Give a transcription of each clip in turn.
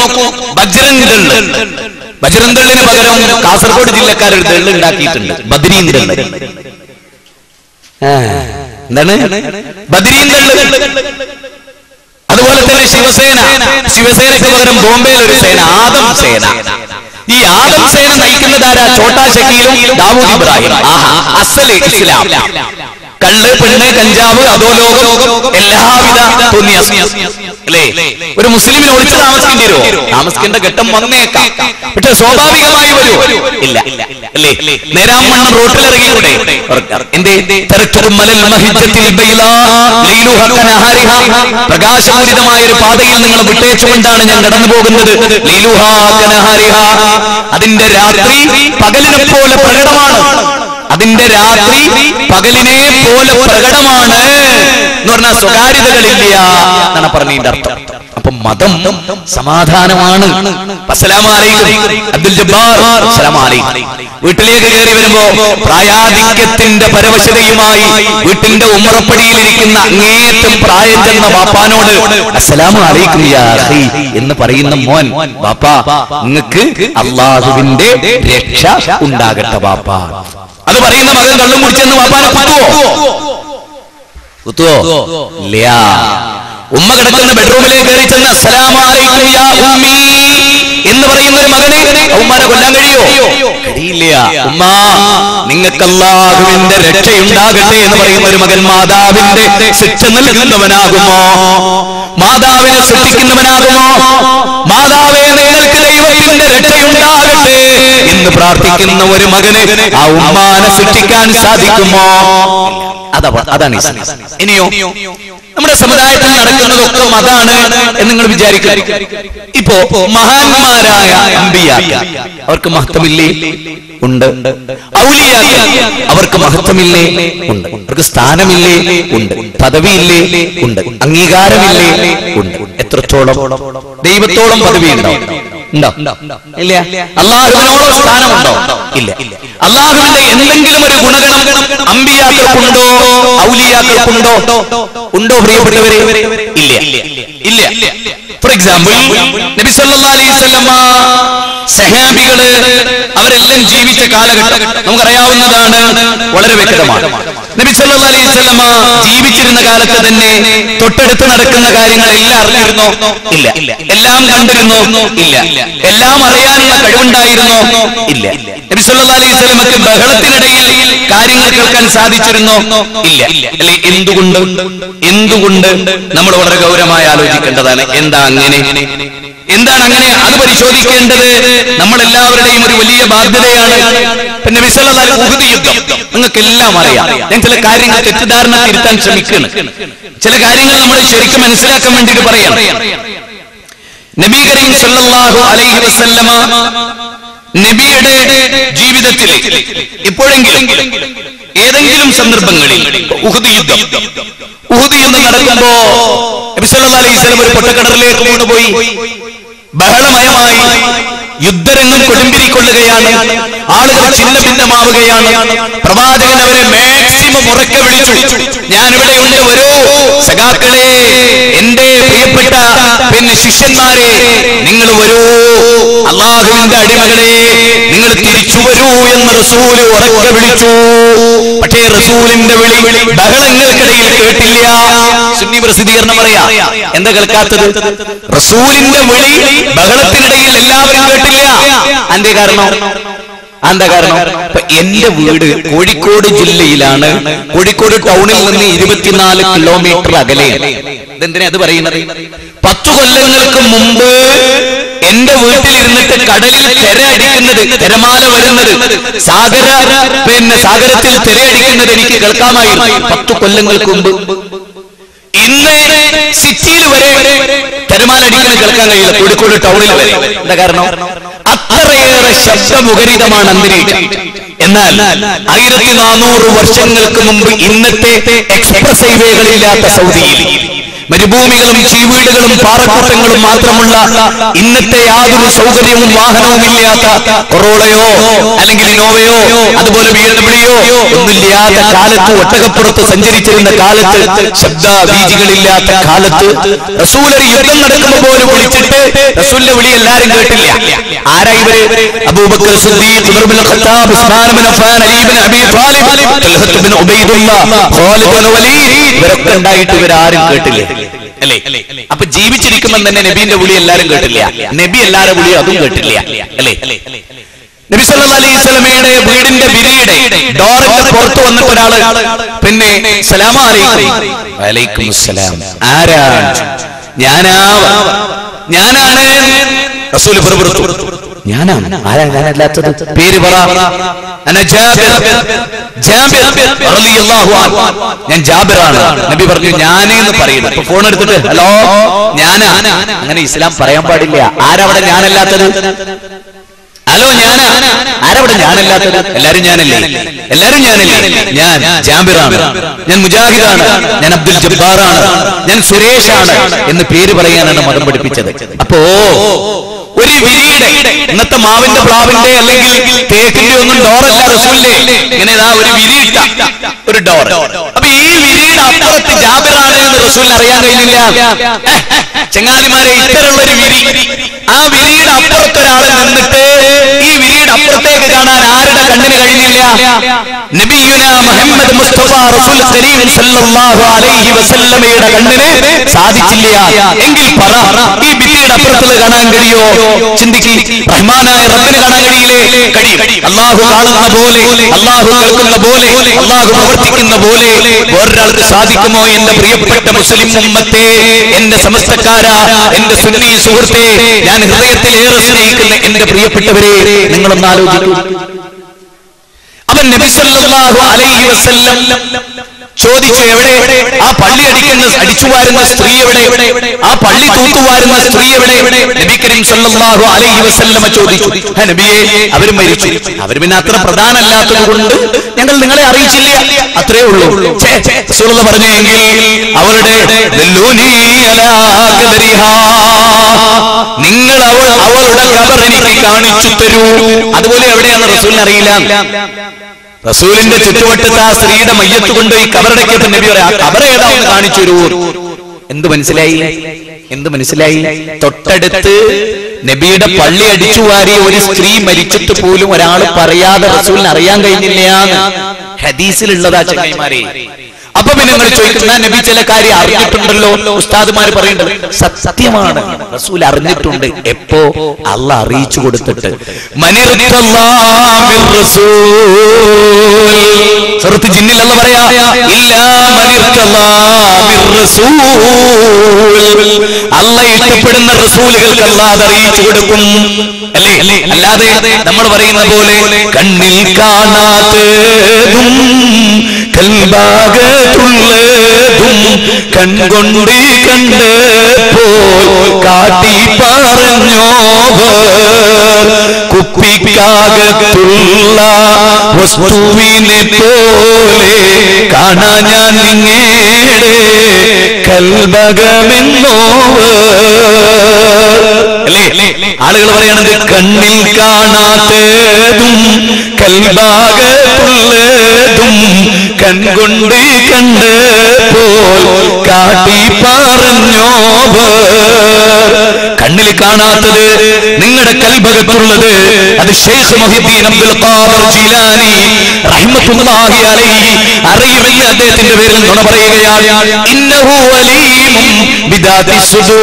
നോക്കൂ ബജ്രംഗ് ദള് ബജ്രംഗ് ദളിന് പകരം കാസർഗോഡ് ജില്ലക്കാർ ഒരു ദള് ഉണ്ടാക്കിയിട്ടുണ്ട് ബദ്രീൻ ദള് ആ, എന്താണ് ബദ്രീൻ ദള് അതുപോലെ തന്നെ ശിവസേന ശിവസേനയ്ക്ക് പകരം ബോംബെയിൽ ഒരു സേന ആദം സേന ഈ ആദം സേന നയിക്കുന്നതാരാ ചോട്ടാ ഷക്കീലും ദാവൂദ് ഇബ്രാഹിം ആഹാ അസല് ഇസ്ലാം കള്ള് പെണ്ണ് കഞ്ചാവ് അധോലോകം എല്ലാവിധ പുണ്യം അല്ലേ ഒരു മുസ്ലിമിന് ഒളിച്ചു താമസിക്കേണ്ടി വരുമോ താമസിക്കേണ്ട ഘട്ടം വന്നേക്കാം പക്ഷെ സ്വാഭാവികമായി വരുമോ ഇല്ല അല്ലേ നേരാമണ്ണം റോട്ടിലിറങ്ങിക്കൂടെ എന്തേ തെരക്കും മലൽ മഹിജത്തിൽ ബൈലാ ലൈലുഹ കനഹാരിഹ പ്രകാശപൂരിതമായ ഒരു പാതയിൽ നിങ്ങൾ വിട്ടേച്ചുകൊണ്ടാണ് ഞാൻ കടന്നു പോകുന്നത് ലൈലുഹ കനഹാരിഹ അതിന്റെ രാത്രി പകലിനെ പോലെ പ്രകടമാണ് അതിന്റെ രാത്രി പകലിനെ പോലെ പ്രകടമാണ് എന്ന് പറഞ്ഞാൽ സ്വകാര്യതകളില്ല എന്നാണ് പറഞ്ഞതിന്റെ അർത്ഥം അപ്പൊ മതം സമാധാനമാണ് അസ്സലാമലൈക്കും അബ്ദുൽ ജബ്ബാർ അസ്സലാമലൈക്കും വീട്ടിലേക്ക് കയറി വരുമ്പോ പ്രായാധിക്യത്തിന്റെ പരവശതയുമായി വീട്ടിന്റെ ഉമ്മറപ്പടിയിലിരിക്കുന്ന അങ്ങേയറ്റം പ്രായം ചെന്ന ബാപ്പാനോട് അസ്സലാമു അലൈക്കും യാ അഖി എന്ന് പറയുന്ന മോൻ ബാപ്പാ നിങ്ങൾക്ക് അള്ളാഹുവിന്റെ രക്ഷ ഉണ്ടാകട്ടെ ബാപ്പ അത് പറയുന്ന മകൻ കള്ളും കുടിച്ചെന്ന് ബാപ്പാനെ കുത്തുവോ കുത്തുവോ ഇല്ല ഉമ്മ കിടക്കുന്ന ബെഡ്റൂമിലേക്ക് കയറി ചെന്ന് അസ്സലാമു അലൈക്കും യാ ഉമ്മീ എന്ന് പറയുന്ന ഒരു മകനെ ഉമ്മാനെ കൊല്ലാൻ കഴിയോ കഴിയില്ല ഉമ്മ നിങ്ങൾക്ക് അല്ലാഹുവിന്റെ രക്ഷയുണ്ടാകട്ടെ എന്ന് പറയുന്ന ഒരു മകൻ മാതാവിന്റെ ശിക്ഷ നൽകുന്നവനാകുമോ മാതാവിനെ സൃഷ്ടിക്കുന്നവനാകുമോ മാതാവേ നിങ്ങൾക്ക് ദൈവത്തിന്റെ രക്ഷയുണ്ടാകട്ടെ എന്ന് പ്രാർത്ഥിക്കുന്ന ഒരു മകന് ആ ഉമ്മാനെ സൃഷ്ടിക്കാൻ സാധിക്കുമോ അതാ അതാണ് ഇസ്ലാം. ഇനിയോ നമ്മുടെ സമുദായത്തിൽ നടക്കുന്നതൊക്കെ മതാണ് എന്ന് നിങ്ങൾ വിചാരിക്കുക ഇപ്പോ മഹാന്മാരായ അമ്പിയാക്ക അവർക്ക് മഹത്വമില്ലേ ഉണ്ട് ഔലിയാക്ക അവർക്ക് മഹത്വമില്ലേ ഉണ്ട് അവർക്ക് സ്ഥാനമില്ലേ ഉണ്ട് പദവിയില്ലേ ഉണ്ട് അംഗീകാരമില്ലേ ഉണ്ട് എത്രത്തോളം ദൈവത്തോളം പദവി ഉണ്ടോ ഉണ്ടോ ഇല്ല അള്ളാഹുവിനോളം സ്ഥാനമുണ്ടോ ഇല്ല അള്ളാഹുവിന്റെ എന്തെങ്കിലും ഒരു ഗുണഗണം അമ്പിയാക്കൾക്കുണ്ടോ ഔലിയാക്കൾക്കുണ്ടോ ഉണ്ടോ പ്രിയപ്പെട്ടവരെ ഇല്ല ഇല്ല ഫോർ എക്സാമ്പിൾ നബി സല്ലല്ലാഹു അലൈഹി വസല്ലമ സഹാബികള് അവരെല്ലാം ജീവിച്ച കാലഘട്ടം നമുക്കറിയാവുന്നതാണ് വളരെ വ്യക്തമാണ് നബി സല്ലല്ലാഹു അലൈഹി വസല്ലമ ജീവിച്ചിരുന്ന കാലത്ത് തന്നെ തൊട്ടടുത്ത് നടക്കുന്ന കാര്യങ്ങൾ എല്ലാം അറിഞ്ഞിരുന്നോ ഇല്ല എല്ലാം കണ്ടിരുന്നോ ഇല്ല എല്ലാം അറിയാനുള്ള കഴിവുണ്ടായിരുന്നോ ഇല്ല നബി സല്ലല്ലാഹു അലൈഹി വസല്ലമക്ക് ബഹളത്തിനിടയിൽ കാര്യങ്ങൾ കേൾക്കാൻ സാധിച്ചിരുന്നോ ഇല്ല അല്ലെ എന്തുകൊണ്ട് എന്തുകൊണ്ട് നമ്മൾ വളരെ ഗൗരവമായി ആലോചിക്കേണ്ടതാണ് എന്താ അങ്ങനെ എന്താണ് അങ്ങനെ അത് പരിശോധിക്കേണ്ടത് നമ്മൾ എല്ലാവരുടെയും ഒരു വലിയ ബാധ്യതയാണ് പിന്നെ വിസലതാൽ ഉഹുദ് യുദ്ധം നിങ്ങൾക്ക് എല്ലാം അറിയാം ഞാൻ ചില കാര്യങ്ങൾ തെറ്റിദ്ധാരണ തിരുത്താൻ ശ്രമിക്കുന്നു ചില കാര്യങ്ങൾ നമ്മൾ ശരിക്കും മനസ്സിലാക്കാൻ വേണ്ടിയിട്ട് പറയാം നബി കരീം സല്ലല്ലാഹു അലൈഹി വസല്ലമ നബിയുടെ ജീവിതത്തിൽ എപ്പോഴെങ്കിലും ഏതെങ്കിലും സന്ദർഭങ്ങളിൽ ഉഹുദ് യുദ്ധം ഉഹുദ് യുദ്ധം നടക്കുമ്പോ നബി സല്ലല്ലാഹു അലൈഹി വസല്ലം ഒരു പൊട്ടക്കിണറിലേക്ക് വീണുപോയി ബഹളമയമായി യുദ്ധരംഗം കൊടുമ്പിരിക്കൊള്ളുകയാണ് ആളുകൾ ചിന്ന ഭിന്നമാവുകയാണ് പ്രവാചകൻ അവരെ മാക്സിമം ഉറക്കെ വിളിച്ചു ഞാനിവിടെയുണ്ട് വരൂ സഖാക്കളെ എന്റെ പ്രിയപ്പെട്ട പിന്നെ ശിഷ്യന്മാരെ നിങ്ങൾ വരൂ അള്ളാഹുവിന്റെ അടിമകളെ നിങ്ങൾ തിരിച്ചു വരൂ എന്ന് റസൂല് ഉറക്കെ വിളിച്ചു പക്ഷേ റസൂലിന്റെ വിളി ബഹളങ്ങൾക്കിടയിൽ കേട്ടില്ല സുന്നി പ്രസിദ്ധീകരണം പറയാ എന്താ കേൾക്കാത്തത് റസൂലിന്റെ വിളി ബഹളത്തിനിടയിൽ എല്ലാവരും കേട്ടില്ല അന്റെ കാരണം എന്താ കാരണം ഇപ്പൊ എന്റെ വീട് കോഴിക്കോട് ജില്ലയിലാണ് കോഴിക്കോട് ടൗണിൽ നിന്ന് ഇരുപത്തിനാല് കിലോമീറ്റർ അകലെയാണ് ഇതെന്തിനാ അത് പറയുന്നത് പത്തു കൊല്ലങ്ങൾക്ക് മുമ്പ് എന്റെ വീട്ടിലിരുന്നിട്ട് കടലിൽ തിരയടിക്കുന്നത് തിരമാല വരുന്നത് സാഗര പിന്നെ സാഗരത്തിൽ തിരയടിക്കുന്നത് എനിക്ക് കേൾക്കാമായിരുന്നു പത്തു കൊല്ലങ്ങൾക്ക് മുമ്പ് ഇന്ന് സിറ്റിയിൽ വരെ തിരമാലടിക്കുന്നത് കേൾക്കാൻ കഴിയില്ല കോഴിക്കോട് ടൗണിൽ വരെ എന്താ കാരണം അത്രയേറെ ശബ്ദമുഖരിതമാണ് അന്തരീക്ഷം എന്നാൽ ആയിരത്തി നാനൂറ് വർഷങ്ങൾക്ക് മുമ്പ് ഇന്നത്തെ എക്സ്പ്രസ് ഹൈവേകളില്ലാത്ത സൗദിയിൽ മരുഭൂമികളും ചീവീടുകളും പാറക്കൂട്ടങ്ങളും മാത്രമുള്ള ഇന്നത്തെ യാതൊരു സൗകര്യവും വാഹനവും ഇല്ലാത്ത കൊറോളയോ അല്ലെങ്കിൽ ഇനോവയോ അതുപോലെ ബി എം ഡബ്ല്യൂയോ ഒന്നില്ലാത്ത കാലത്ത് ഒട്ടകപ്പുറത്ത് സഞ്ചരിച്ചിരുന്ന കാലത്ത് ശബ്ദ ബീജികളില്ലാത്ത കാലത്ത് റസൂൽ ഒരു യുദ്ധം നടക്കുമ്പോൾ പോലും വിളിച്ചിട്ട് റസൂലിന്റെ വിളി എല്ലാരും കേട്ടില്ല ആരാ ഇവര് Abu Bakr Siddiq Umar bin Khattab Usman bin Affan Ali bin Abi Talib Talha bin Ubaidullah Khalid bin Walid ഇവരൊക്കെ ഉണ്ടായിട്ട് ഇവരാരും കേട്ടില്ല അല്ലേ അപ്പൊ ജീവിച്ചിരിക്കുമ്പോൾ തന്നെ നബീന്റെ വിളി എല്ലാരും കേട്ടില്ല നബി എല്ലാരും വിളി അതും കേട്ടില്ല അല്ലേ നബി സല്ലല്ലാഹു അലൈഹി വസല്ലമയുടെ വീടിന്റെ വിരിയുടെ ഡോറിന്റെ പുറത്ത് വന്നിട്ട് ഒരാള് പിന്നെ സലാം വലൈക്കും അസ്സലാം ആരാണ് ഞാനാ ഞാനാണ് റസൂൽ പുറപ്പെടുത്തു ഞാനാണ് ആരാ ഞാനല്ലാത്തത് പേര് പറ അന ജാബിർ ജാബിർ റളിയല്ലാഹു അൻഹു ഞാൻ ജാബിറാണ് നബി പറഞ്ഞു ഞാനേ എന്ന് പറയുന്നു അപ്പൊ ഫോൺ എടുത്തിട്ട് ഹലോ ഞാനാ അങ്ങനെ ഇസ്ലാം പറയാൻ പാടില്ല ആരവിടെ ഞാനല്ലാത്തത് ഹലോ ഞാനാ ആരവിടെ ഞാനല്ലാത്തത് എല്ലാരും ഞാനല്ലേ എല്ലാരും ഞാനല്ലേ ഞാൻ ജാബിറാണ് ഞാൻ മുജാഹിദാണ് ഞാൻ അബ്ദുൽ ജബ്ബാറാണ് ഞാൻ സുരേഷാണ് എന്ന് പേര് പറയാനാണ് മതം പഠിപ്പിച്ചത് അപ്പോ ഒരു വിരിയുടെ ഇന്നത്തെ മാവിന്റെ പ്ലാവിന്റെ അല്ലെങ്കിൽ തേക്കിന്റെ ഒന്നും ഡോറല്ല റസൂലിന്റെ ഇങ്ങനെ ഇതാ ഒരു വിരിയിട്ട ഒരു ഡോർ അപ്പൊ ഈ വിരിയുടെ അപ്പുറത്ത് ജാബിറാണ് എന്ന് റസൂലിന് അറിയാൻ കഴിഞ്ഞില്ല ചെങ്ങാലിമാരെ ഇത്തരമുള്ള ഒരു വിരി ആ വിരിയുടെ അപ്പുറത്ത് ഒരാൾ നിന്നിട്ട് ഈ വിരിയുടെ അപ്പുറത്തേക്ക് കാണാൻ ആരുടെ കണ്ണിന് കഴിഞ്ഞില്ല നബിയുന മുഹമ്മദ് മുസ്തഫ റസൂൽ കരീം സല്ലല്ലാഹു അലൈഹി വസല്ലമയുടെ കണ്ണിന് സാധിച്ചില്ല എങ്കിൽ പറ ഈ വിരിയുടെ അപ്പുറത്തുള്ളത് കാണാൻ കഴിയോ ചിന്തിക്ക് റഹ്മാനായ റബ്ബിന് കാണാൻ കഴിയില്ലേ കഴിയും അള്ളാഹു കാണുന്ന പോലെ അള്ളാഹു കേൾക്കുന്ന പോലെ അള്ളാഹു പ്രവർത്തിക്കുന്ന പോലെ വേറൊരാൾക്ക് സാധിക്കുമോ എന്റെ പ്രിയപ്പെട്ട മുസ്ലിം ഉമ്മത്തെ എന്റെ സമസ്തക്കാര എന്റെ സുന്നി സുഹൃത്തെ ഞാൻ ഹൃദയത്തിലേറെ സ്നേഹിക്കുന്ന എന്റെ പ്രിയപ്പെട്ടവരെ നിങ്ങളൊന്ന് ആലോചിക്കൂ അവൻ നബി സല്ലല്ലാഹു അലൈഹി വസല്ലം ചോദിച്ചു എവിടെ ആ പള്ളി അടിക്കുന്ന അടിച്ചുവാരുന്ന സ്ത്രീ എവിടെ ആ പള്ളി തൂത്തുവാരുന്ന സ്ത്രീ എവിടെ നബി കരീം സല്ലല്ലാഹു അലൈഹി വസല്ലമ ചോദിച്ചു "ഹ, നബിയെ അവർ മരിച്ചു അവർ പിന്നെ അത്ര പ്രധാനമല്ലാത്തത് കൊണ്ട് ഞങ്ങൾ നിങ്ങളെ അറിയിച്ചില്ല അത്രേ ഉള്ളൂ ഛേ, റസൂലുള്ളാഹി പറഞ്ഞു എങ്കിൽ അവരുടെ ദല്ലൂനി അലാ ഖബരിഹാ. നിങ്ങൾ അവൾ അവളുടെ കബർ എനിക്ക് കാണിച്ചു തരൂ അതുപോലെ എവിടെയാണ് റസൂലിന് അറിയില്ല റസൂലിന്റെ ചുറ്റുവട്ടത്ത് ആ സ്ത്രീയുടെ മയ്യത്ത് കൊണ്ടുപോയി കബറടക്കിയപ്പോ നബി പറയാം ആ കബർ ഏതാ ഒന്ന് കാണിച്ചു തരൂ എന്ത് മനസ്സിലായി എന്ത് മനസ്സിലായി തൊട്ടടുത്ത് നബിയുടെ പള്ളി അടിച്ചു വാരിയ ഒരു സ്ത്രീ മരിച്ചിട്ട് പോലും ഒരാൾ പറയാതെ റസൂലിന് അറിയാൻ കഴിഞ്ഞില്ല ഹദീസിലുള്ളതാ ചങ്ങായിമാരെ അപ്പൊ പിന്നെ നിങ്ങൾ ചോദിക്കുന്ന നബി ചില കാര്യം അറിഞ്ഞിട്ടുണ്ടല്ലോ ഉസ്താദുമാർ പറയുന്നുണ്ട് സത്യമാണ് റസൂൽ അറിഞ്ഞിട്ടുണ്ട് എപ്പോ അല്ല അറിയിച്ചു കൊടുത്തിട്ട് മനിർത്തല്ലാമിർ റസൂൽ സുഹൃത്ത് ജിന്നിലല്ല പറയാ ഇല്ലാ മനിർത്തല്ലാമിർ റസൂൽ അല്ല ഇഷ്ടപ്പെടുന്ന റസൂലുകൾക്ക് അല്ലാതെ അറിയിച്ചു കൊടുക്കും അല്ലേ അല്ലാതെ നമ്മൾ പറയുന്ന പോലെ കണ്ണിൽ കാണാത്തതും കൽഭാഗത്തുള്ളതും കൺകൊണ്ട് കണ്ട് പോൽ കാട്ടി പറഞ്ഞോവർ കുപ്പിക്കാകത്തുള്ള വസ്തുവിനെ പോലെ കാണാൻ ഞാൻ നിങ്ങേടെ കൽഭകമെന്നോവർ അല്ലേ ആളുകൾ പറയണത് കണ്ണിൽ കാണാത്തതും കൽഭാഗത്തുള്ളതും കൺകൊണ്ട് കണ്ട് പോൽ കാട്ടി പറഞ്ഞോവർ കണ്ണിൽ കാണാത്തത് നിങ്ങളുടെ കൽഭകത്തുള്ളത് അത് ഷെയ്ഖ് മൊഹിദ്ദീൻ അബ്ദുൽ ഖാദർ ജീലാനി റഹ്മത്തുള്ളാഹി അലൈഹി അറിയുമെന്ന് അദ്ദേഹത്തിന്റെ പേരിൽ നുണ പറയുകയാണ് ഇന്നഹു അലീമും ബിദാതി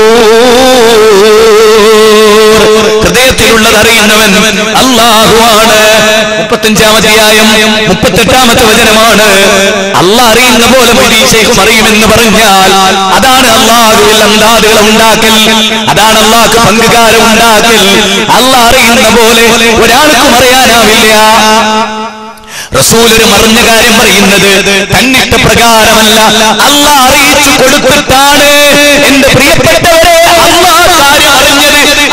സുദൂർ ഹൃദയത്തിലുള്ളത് അറിയുന്നവൻ അള്ളാഹുവാണ് മുപ്പത്തഞ്ചാമധ്യായം മുപ്പത്തെട്ടാമത്തെ വചനമാണ് അള്ളാഹ് അറിയുന്ന പോലെ മൊയ്തീൻ ശൈഖും അറിയുമെന്ന് പറഞ്ഞാൽ അതാണ് അള്ളാഹുവിൽ അന്താദുകൾ ഉണ്ടാക്കൽ അതാണ് അള്ളാഹ് പങ്കുകാരം ഉണ്ടാക്കൽ അള്ളാഹ് അറിയുന്ന പോലെ ഒരാൾക്കും അറിയാനാവില്ല റസൂൽ ഒരു മറിഞ്ഞ കാര്യം പറയുന്നത് തന്നിട്ട പ്രകാരമല്ല അള്ളാഹ് അറിയിച്ചു കൊടുത്തിട്ടാണ് എന്റെ പ്രിയപ്പെട്ടവരെ അള്ളാഹ് കാര്യം അറിഞ്ഞത് അള്ളാഹ്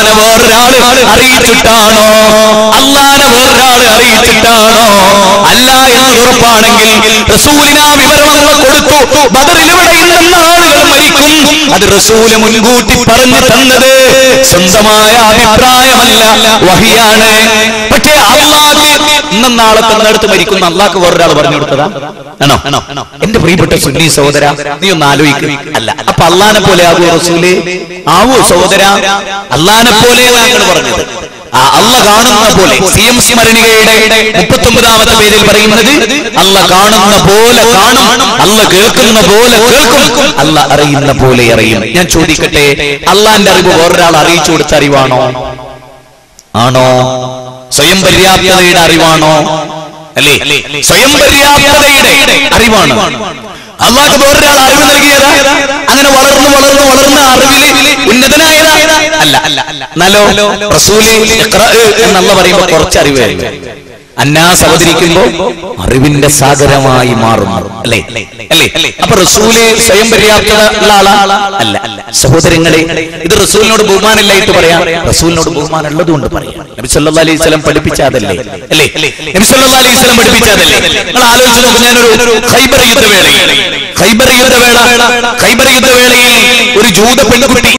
അള്ളാനെ വേറൊരാള് അറിയിച്ചിട്ടാണോ അള്ളാനെ വേറൊരാള് അറിയിച്ചിട്ടാണോ അല്ല എന്ന് ഉറപ്പാണെങ്കിൽ റസൂലിനാ വിവരം അള്ള കൊടുത്തു ബദറിൽ ഇവിടെ ഇന്ന ആളുകൾ മരിക്കും അത് റസൂല് മുൻകൂട്ടി പറഞ്ഞു തന്നത് സ്വന്തമായ അഭിപ്രായമല്ല വഹിയാണ് പക്ഷേ അള്ളാഹ് ഇന്നും നാളെ തന്നിടത്ത് മരിക്കുന്ന അള്ളാഹ്ക്ക് വേറൊരാൾ പറഞ്ഞു കൊടുത്തതാ ആണോ ആണോ എന്റെ പ്രിയപ്പെട്ട സുന്നി സഹോദര നീ ഒന്ന് ആലോചിക്കും അല്ല അപ്പൊ അള്ളാനെ പോലെ ആകൂ റസൂല് ആവൂ സഹോദര അള്ളാനെ പോലെ ഞങ്ങൾ പറഞ്ഞത് ആ അല്ല കാണുന്ന പോലെ സി എം സ്മരണികയുടെ മുപ്പത്തി ഒമ്പതാമത്തെ പേരിൽ പറയുന്നത് അല്ല കാണുന്ന പോലെ കാണും അല്ല കേൾക്കുന്ന പോലെ കേൾക്കും അല്ല അറിയുന്ന പോലെ അറിയും ഞാൻ ചോദിക്കട്ടെ അള്ളാന്റെ അറിവ് വേറൊരാൾ അറിയിച്ചു കൊടുത്ത അറിവാണോ ആണോ സ്വയം പര്യാപ്തതയുടെ അറിവാണോ അല്ലേ സ്വയം പര്യാപ്തതയുടെ അറിവാണ് അള്ളാഹ് വേറൊരാൾ അറിവ് നൽകിയതാ അങ്ങനെ വളർന്നു വളർന്നു വളർന്ന അറിവില് ഉന്നതനായതാ അല്ല അല്ല എന്നാലോ റസൂല് ഇഖ്റ എന്നല്ല പറയുമ്പോ കുറച്ച് അറിവ് അന്നാസ് അവതരിക്കുമ്പോ അറിവിന്റെ സാഗരമായി മാറും അല്ലേ അല്ലേ അപ്പൊ റസൂല് സ്വയം പര്യാപ്തത ഉള്ള ആളാ അല്ല സഹോദരങ്ങളെ ഇത് റസൂലിനോട് ബഹുമാനമില്ലായിട്ട് പറയാം റസൂലിനോട് ബഹുമാനം ഉള്ളതുകൊണ്ട് പറയാം നബി സല്ലല്ലാഹു അലൈഹി വസല്ലം പഠിപ്പിച്ചതല്ലേ അല്ലേ നബി സല്ലല്ലാഹു അലൈഹി വസല്ലം പഠിപ്പിച്ചതല്ലേ നിങ്ങൾ ആലോചിച്ച് നോക്ക് ഞാനൊരു ഖൈബർ യുദ്ധവേളയിൽ ഖൈബർ യുദ്ധവേള ഖൈബർ യുദ്ധവേളയിൽ ഒരു ജൂത പെൺകുട്ടി